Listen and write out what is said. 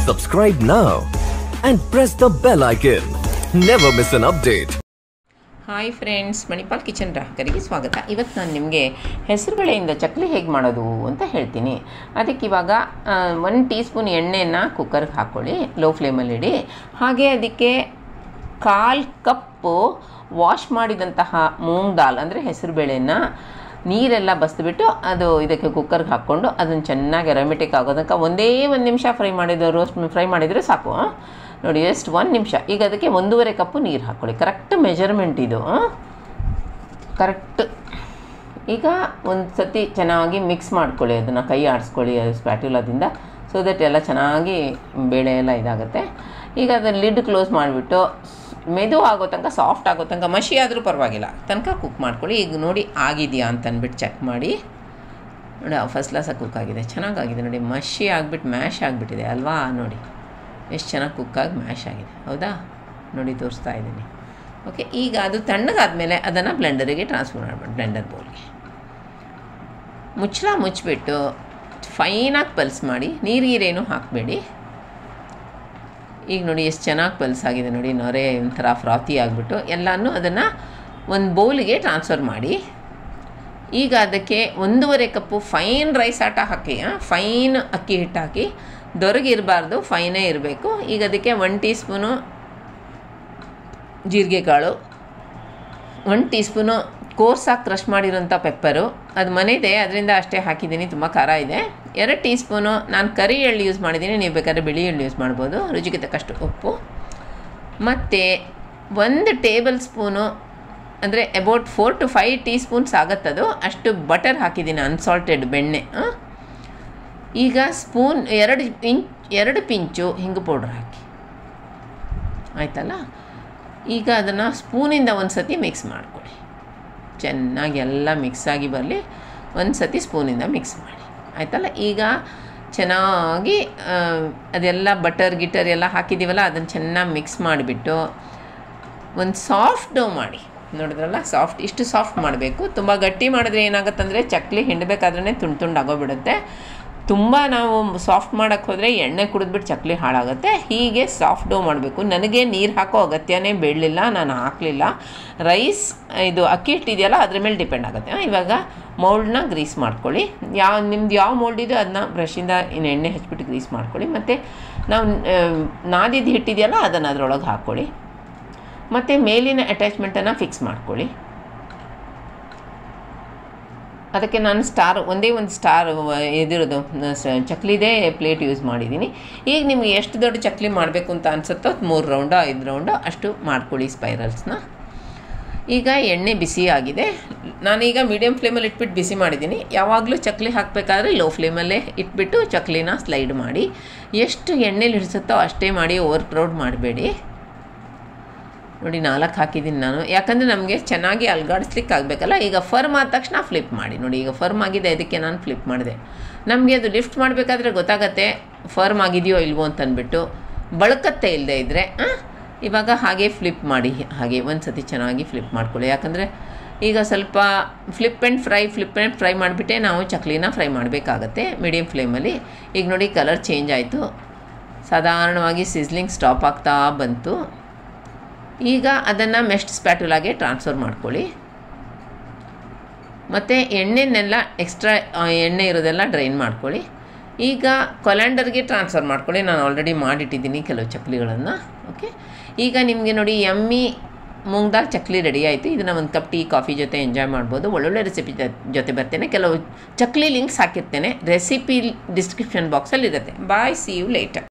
Subscribe now and press the bell icon. Never miss an update. Hi friends Manipal kitchen ಗ್ರಾಹಕರಿಗೆ ಸ್ವಾಗತ ಇವತ್ತು ನಾನು ನಿಮಗೆ ಹೆಸರುಬೇಳೆಯಿಂದ ಚಕ್ಲಿ ಹೇಗೆ ಮಾಡೋದು ಅಂತ ಹೇಳ್ತೀನಿ ಅದಕ್ಕೆ ಇವಾಗ ಒನ್ ಟೀ ಸ್ಪೂನ್ ಎಣ್ಣೆನ ಕುಕ್ಕರ್ಗೆ ಹಾಕ್ಕೊಳ್ಳಿ ಲೋ ಫ್ಲೇಮಲ್ಲಿಡಿ ಹಾಗೆ ಅದಕ್ಕೆ ಕಾಲು ಕಪ್ಪು ವಾಶ್ ಮಾಡಿದಂತಹ ಮೂಂಗ್ ದಾಲ್ ಅಂದರೆ ಹೆಸರುಬೇಳೆನ ನೀರೆಲ್ಲ ಬಸ್ದುಬಿಟ್ಟು ಅದು ಇದಕ್ಕೆ ಕುಕ್ಕರ್ಗೆ ಹಾಕ್ಕೊಂಡು ಅದನ್ನು ಚೆನ್ನಾಗಿ ಅರೋಮೆಟಿಕ್ ಆಗೋದಕ್ಕೆ ಒಂದೇ ಒಂದು ನಿಮಿಷ ಫ್ರೈ ಮಾಡಿದ ರೋಸ್ಟ್ ಫ್ರೈ ಮಾಡಿದರೆ ಸಾಕು ಆ? ನೋಡಿ ಎಷ್ಟು ಒಂದು ನಿಮಿಷ ಈಗ ಅದಕ್ಕೆ ಒಂದೂವರೆ ಕಪ್ಪು ನೀರು ಹಾಕ್ಕೊಳ್ಳಿ ಕರೆಕ್ಟ್ ಮೆಜರ್ಮೆಂಟ್ ಇದು ಕರೆಕ್ಟ್ ಈಗ ಒಂದು ಸತಿ ಚೆನ್ನಾಗಿ ಮಿಕ್ಸ್ ಮಾಡ್ಕೊಳ್ಳಿ ಅದನ್ನು ಕೈ ಆಡಿಸ್ಕೊಳ್ಳಿ ಅದು ಸ್ಪ್ಯಾಟ್ಯುಲಾದಿಂದ ಸೊ ದಟ್ ಎಲ್ಲ ಚೆನ್ನಾಗಿ ಬೇಳೆ ಎಲ್ಲ ಇದಾಗುತ್ತೆ ಈಗ ಅದನ್ನು ಲಿಡ್ ಕ್ಲೋಸ್ ಮಾಡಿಬಿಟ್ಟು ಮೆದು ಆಗೋ ತನಕ ಸಾಫ್ಟ್ ಆಗೋ ತನಕ ಮಷಿ ಆದರೂ ಪರವಾಗಿಲ್ಲ ತನಕ ಕುಕ್ ಮಾಡ್ಕೊಳ್ಳಿ ಈಗ ನೋಡಿ ಆಗಿದೆಯಾ ಅಂತ ಅಂದ್ಬಿಟ್ಟು ಚೆಕ್ ಮಾಡಿ ನೋಡಿ ಫಸ್ಟ್ ಕ್ಲಾಸಾಗಿ ಕುಕ್ ಆಗಿದೆ ಚೆನ್ನಾಗಾಗಿದೆ ನೋಡಿ ಮಷಿ ಆಗಿಬಿಟ್ಟು ಮ್ಯಾಶ್ ಆಗಿಬಿಟ್ಟಿದೆ ಅಲ್ವಾ ನೋಡಿ ಎಷ್ಟು ಚೆನ್ನಾಗಿ ಕುಕ್ಕಾಗಿ ಮ್ಯಾಶ್ ಆಗಿದೆ ಹೌದಾ ನೋಡಿ ತೋರಿಸ್ತಾ ಇದ್ದೀನಿ ಓಕೆ ಈಗ ಅದು ತಣ್ಣಗಾದ್ಮೇಲೆ ಅದನ್ನು ಬ್ಲೆಂಡರಿಗೆ ಟ್ರಾನ್ಸ್ಫರ್ ಮಾಡ್ಬಿಟ್ಟು ಬ್ಲೆಂಡರ್ ಬೌಲ್ಗೆ ಮುಚ್ಚಳ ಮುಚ್ಚಿಬಿಟ್ಟು ಫೈನಾಗಿ ಪಲ್ಸ್ ಮಾಡಿ ನೀರು ಗೀರೇನು ಹಾಕಬೇಡಿ ಈಗ ನೋಡಿ ಎಷ್ಟು ಚೆನ್ನಾಗಿ ಪಲ್ಸ್ ಆಗಿದೆ ನೋಡಿ ನೊರೆ ಒಂಥರ ಫ್ರಾತಿ ಆಗಿಬಿಟ್ಟು ಎಲ್ಲನೂ ಅದನ್ನು ಒಂದು ಬೌಲಿಗೆ ಟ್ರಾನ್ಸ್ಫರ್ ಮಾಡಿ ಈಗ ಅದಕ್ಕೆ ಒಂದೂವರೆ ಕಪ್ಪು ಫೈನ್ ರೈಸ್ ಆಟ ಹಾಕಿ ಫೈನ್ ಅಕ್ಕಿ ಹಿಟ್ಟು ಹಾಕಿ ದೊರಗಿರಬಾರ್ದು ಫೈನೇ ಇರಬೇಕು ಈಗ ಅದಕ್ಕೆ ಒನ್ ಟೀ ಸ್ಪೂನು ಜೀರಿಗೆ ಕಾಳು ಒನ್ ಟೀ ಸ್ಪೂನು ಕೋರ್ಸಾಗಿ ಕ್ರಷ್ ಮಾಡಿರೋಂಥ ಪೆಪ್ಪರು ಅದು ಮನೆದೆ ಅದರಿಂದ ಅಷ್ಟೇ ಹಾಕಿದ್ದೀನಿ ತುಂಬ ಖಾರ ಇದೆ ಎರಡು ಟೀ ಸ್ಪೂನು ನಾನು ಕರಿ ಎಳ್ಳು ಯೂಸ್ ಮಾಡಿದ್ದೀನಿ ನೀವು ಬೇಕಾದ್ರೆ ಬಿಳಿ ಎಳ್ಳು ಯೂಸ್ ಮಾಡ್ಬೋದು ರುಚಿಗೆ ತಕ್ಕಷ್ಟು ಉಪ್ಪು ಮತ್ತು ಒಂದು ಟೇಬಲ್ ಸ್ಪೂನು ಅಂದರೆ about four to five tea spoons ಆಗುತ್ತದು ಅಷ್ಟು ಬಟರ್ ಹಾಕಿದ್ದೀನಿ ಅನ್ಸಾಲ್ಟೆಡ್ ಬೆಣ್ಣೆ ಆ? ಈಗ ಸ್ಪೂನ್ ಎರಡು ಇಂಚ್ ಎರಡು ಪಿಂಚು ಹಿಂಗು ಪೌಡ್ರ್ ಹಾಕಿ ಆಯ್ತಲ್ಲ ಈಗ ಅದನ್ನು ಸ್ಪೂನಿಂದ ಒಂದು ಸತಿ ಮಿಕ್ಸ್ ಮಾಡಿಕೊಡಿ ಚೆನ್ನಾಗಿ ಎಲ್ಲ ಮಿಕ್ಸ್ ಆಗಿ ಬರಲಿ ಒಂದು ಸತಿ ಸ್ಪೂನಿಂದ ಮಿಕ್ಸ್ ಮಾಡಿ ಆಯ್ತಲ್ಲ ಈಗ ಚೆನ್ನಾಗಿ ಆ, ಅದೆಲ್ಲ ಬಟರ್ ಗಿಟರ್ ಎಲ್ಲ ಹಾಕಿದ್ದೀವಲ್ಲ ಅದನ್ನು ಚೆನ್ನಾಗಿ ಮಿಕ್ಸ್ ಮಾಡಿಬಿಟ್ಟು ಒಂದು ಸಾಫ್ಟ್ ಡೋ ಮಾಡಿ ನೋಡಿದ್ರಲ್ಲ ಸಾಫ್ಟ್ ಇಷ್ಟು ಸಾಫ್ಟ್ ಮಾಡಬೇಕು ತುಂಬ ಗಟ್ಟಿ ಮಾಡಿದ್ರೆ ಏನಾಗುತ್ತಂದರೆ ಚಕ್ಲಿ ಹಿಂಡಬೇಕಾದ್ರೇ ತುಂಡು ತುಂಡು ಆಗೋಗ್ಬಿಡುತ್ತೆ ತುಂಬ ನಾವು ಸಾಫ್ಟ್ ಮಾಡೋಕ್ಕೆ ಹೋದರೆ ಎಣ್ಣೆ ಕುಡಿದ್ಬಿಟ್ಟು ಚಕ್ಲಿ ಹಾಳಾಗುತ್ತೆ ಹೀಗೆ ಸಾಫ್ಟ್ ಡೋ ಮಾಡಬೇಕು ನನಗೆ ನೀರು ಹಾಕೋ ಅಗತ್ಯನೇ ಬೀಳಲಿಲ್ಲ ನಾನು ಹಾಕಲಿಲ್ಲ ರೈಸ್ ಇದು ಅಕ್ಕಿ ಹಿಟ್ಟಿದೆಯಲ್ಲ ಅದ್ರ ಮೇಲೆ ಡಿಪೆಂಡ್ ಆಗುತ್ತೆ ಆ, ಇವಾಗ ಮೌಲ್ಡ್ನ ಗ್ರೀಸ್ ಮಾಡ್ಕೊಳ್ಳಿ ಯಾವ ನಿಮ್ದು ಯಾವ ಮೌಲ್ಡ್ ಇದೆಯೋ ಅದನ್ನ ಬ್ರಷಿಂದ ಇನ್ನು ಎಣ್ಣೆ ಹಚ್ಬಿಟ್ಟು ಗ್ರೀಸ್ ಮಾಡ್ಕೊಳ್ಳಿ ಮತ್ತು ನಾವು ನಾದಿದ್ದು ಹಿಟ್ಟಿದೆಯಲ್ಲ ಅದನ್ನು ಅದರೊಳಗೆ ಹಾಕ್ಕೊಳ್ಳಿ ಮತ್ತು ಮೇಲಿನ ಅಟ್ಯಾಚ್ಮೆಂಟನ್ನು ಫಿಕ್ಸ್ ಮಾಡ್ಕೊಳ್ಳಿ ಅದಕ್ಕೆ ನಾನು ಸ್ಟಾರ್ ಒಂದೇ ಒಂದು ಸ್ಟಾರ್ ಇದಿರೋದು ಸ- ಚಕ್ಲಿದೇ ಪ್ಲೇಟ್ ಯೂಸ್ ಮಾಡಿದ್ದೀನಿ ಈಗ ನಿಮಗೆ ಎಷ್ಟು ದೊಡ್ಡ ಚಕ್ಲಿ ಮಾಡಬೇಕು ಅಂತ ಅನಿಸುತ್ತೋ ಮೂರು ರೌಂಡು ಐದು ರೌಂಡು ಅಷ್ಟು ಮಾಡ್ಕೊಳ್ಳಿ ಸ್ಪೈರಲ್ಸ್ನ ಈಗ ಎಣ್ಣೆ ಬಿಸಿ ಆಗಿದೆ ನಾನೀಗ ಮೀಡಿಯಮ್ ಫ್ಲೇಮಲ್ಲಿ ಇಟ್ಬಿಟ್ಟು ಬಿಸಿ ಮಾಡಿದ್ದೀನಿ ಯಾವಾಗಲೂ ಚಕ್ಲಿ ಹಾಕಬೇಕಾದ್ರೆ ಲೋ ಫ್ಲೇಮಲ್ಲೇ ಇಟ್ಬಿಟ್ಟು ಚಕ್ಲಿನ ಸ್ಲೈಡ್ ಮಾಡಿ ಎಷ್ಟು ಎಣ್ಣೆಲಿ ಹಿಡಿಸುತ್ತೋ ಅಷ್ಟೇ ಮಾಡಿ ಓವರ್ ಕ್ರೌಡ್ ಮಾಡಬೇಡಿ ನೋಡಿ ನಾಲ್ಕು ಹಾಕಿದ್ದೀನಿ ನಾನು ಯಾಕಂದರೆ ನಮಗೆ ಚೆನ್ನಾಗಿ ಅಲ್ಗಾಡಿಸ್ಲಿಕ್ಕೆ ಆಗಬೇಕಲ್ಲ ಈಗ ಫರ್ಮ್ ಆದ ತಕ್ಷಣ ಫ್ಲಿಪ್ ಮಾಡಿ ನೋಡಿ ಈಗ ಫರ್ಮ್ ಆಗಿದೆ ಅದಕ್ಕೆ ನಾನು ಫ್ಲಿಪ್ ಮಾಡಿದೆ ನಮಗೆ ಅದು ಲಿಫ್ಟ್ ಮಾಡಬೇಕಾದ್ರೆ ಗೊತ್ತಾಗತ್ತೆ ಫರ್ಮ್ ಆಗಿದೆಯೋ ಇಲ್ವೋ ಅಂತ ಅಂದ್ಬಿಟ್ಟು ಬಳಕತ್ತೆ ಇಲ್ಲದೆ ಇದ್ದರೆ ಇವಾಗ ಹಾಗೆ ಫ್ಲಿಪ್ ಮಾಡಿ ಹಾಗೆ ಒಂದು ಸತಿ ಚೆನ್ನಾಗಿ ಫ್ಲಿಪ್ ಮಾಡ್ಕೊಳ್ಳಿ ಯಾಕಂದರೆ ಈಗ ಸ್ವಲ್ಪ flip and fry flip and fry ಮಾಡಿಬಿಟ್ಟೆ ನಾವು ಚಕ್ಲಿನ ಫ್ರೈ ಮಾಡಬೇಕಾಗತ್ತೆ ಮೀಡಿಯಮ್ ಫ್ಲೇಮಲ್ಲಿ ಈಗ ನೋಡಿ ಕಲರ್ ಚೇಂಜ್ ಆಯಿತು ಸಾಧಾರಣವಾಗಿ ಸಿಸ್ಲಿಂಗ್ ಸ್ಟಾಪ್ ಆಗ್ತಾ ಬಂತು ಈಗ ಅದನ್ನು ಮೆಸ್ಟ್ ಸ್ಪ್ಯಾಟುಲಾಗೆ ಟ್ರಾನ್ಸ್ಫರ್ ಮಾಡ್ಕೊಳ್ಳಿ ಮತ್ತು ಎಣ್ಣೆನೆಲ್ಲ ಎಕ್ಸ್ಟ್ರಾ ಎಣ್ಣೆ ಇರೋದೆಲ್ಲ ಡ್ರೈನ್ ಮಾಡ್ಕೊಳ್ಳಿ ಈಗ ಕೊಲ್ಯಾಂಡರ್ಗೆ ಟ್ರಾನ್ಸ್ಫರ್ ಮಾಡ್ಕೊಳ್ಳಿ ನಾನು ಆಲ್ರೆಡಿ ಮಾಡಿಟ್ಟಿದ್ದೀನಿ ಕೆಲವು ಚಕ್ಲಿಗಳನ್ನು ಓಕೆ ಈಗ ನಿಮಗೆ ನೋಡಿ ಎಮ್ಮಿ ಮೂಂಗ್ ದಾಲ್ ಚಕ್ಲಿ ರೆಡಿ ಆಯಿತು ಇದನ್ನು ಒಂದು ಕಪ್ ಟೀ ಕಾಫಿ ಜೊತೆ ಎಂಜಾಯ್ ಮಾಡ್ಬೋದು ಒಳ್ಳೊಳ್ಳೆ ರೆಸಿಪಿ ಜೊತೆ ಬರ್ತೇನೆ ಕೆಲವು ಚಕ್ಲಿ ಲಿಂಕ್ಸ್ ಹಾಕಿರ್ತೇನೆ ರೆಸಿಪಿ ಡಿಸ್ಕ್ರಿಪ್ಷನ್ ಬಾಕ್ಸಲ್ಲಿ ಇರುತ್ತೆ ಬಾಯ್ ಸಿ ಯು ಲೇಟರ್